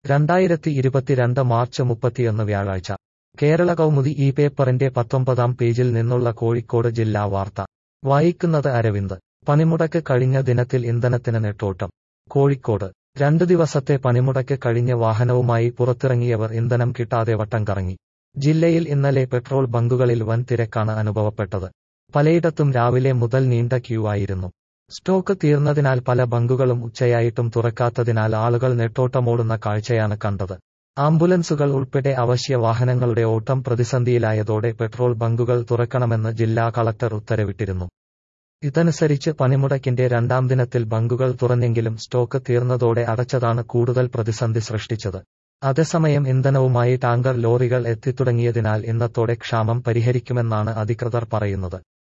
രണ്ടായിരത്തി ഇരുപത്തിരണ്ട് മാർച്ച് മുപ്പത്തിയൊന്ന് വ്യാഴാഴ്ച കേരള കൗമുദി ഈ പേപ്പറിന്റെ പത്തൊമ്പതാം പേജിൽ നിന്നുള്ള കോഴിക്കോട് ജില്ലാ വാർത്ത വായിക്കുന്നത് അരവിന്ദ് പണിമുടക്ക് കഴിഞ്ഞ ദിനത്തിൽ ഇന്ധനത്തിന് നെട്ടോട്ടം കോഴിക്കോട് രണ്ടു ദിവസത്തെ പണിമുടക്ക് കഴിഞ്ഞ് വാഹനവുമായി പുറത്തിറങ്ങിയവർ ഇന്ധനം കിട്ടാതെ വട്ടം കറങ്ങി ജില്ലയിൽ ഇന്നലെ പെട്രോൾ ബങ്കുകളിൽ വൻ തിരക്കാണ് അനുഭവപ്പെട്ടത് പലയിടത്തും രാവിലെ മുതൽ നീണ്ട ക്യൂ ആയിരുന്നു സ്റ്റോക്ക് തീർന്നതിനാൽ പല ബങ്കുകളും ഉച്ചയായിട്ടും തുറക്കാത്തതിനാൽ ആളുകൾ നെട്ടോട്ടമോടുന്ന കാഴ്ചയാണ് കണ്ടത് ആംബുലൻസുകൾ ഉൾപ്പെടെ അവശ്യ വാഹനങ്ങളുടെ ഓട്ടം പ്രതിസന്ധിയിലായതോടെ പെട്രോൾ ബങ്കുകൾ തുറക്കണമെന്ന് ജില്ലാ കളക്ടർ ഉത്തരവിട്ടിരുന്നു ഇതനുസരിച്ച് പണിമുടക്കിന്റെ രണ്ടാം ദിനത്തിൽ ബങ്കുകൾ തുറന്നെങ്കിലും സ്റ്റോക്ക് തീർന്നതോടെ അടച്ചതാണ് കൂടുതൽ പ്രതിസന്ധി സൃഷ്ടിച്ചത് അതേസമയം ഇന്ധനവുമായി ടാങ്കർ ലോറികൾ എത്തിത്തുടങ്ങിയതിനാൽ ഇന്നത്തോടെ ക്ഷാമം പരിഹരിക്കുമെന്നാണ് അധികൃതർ പറയുന്നത്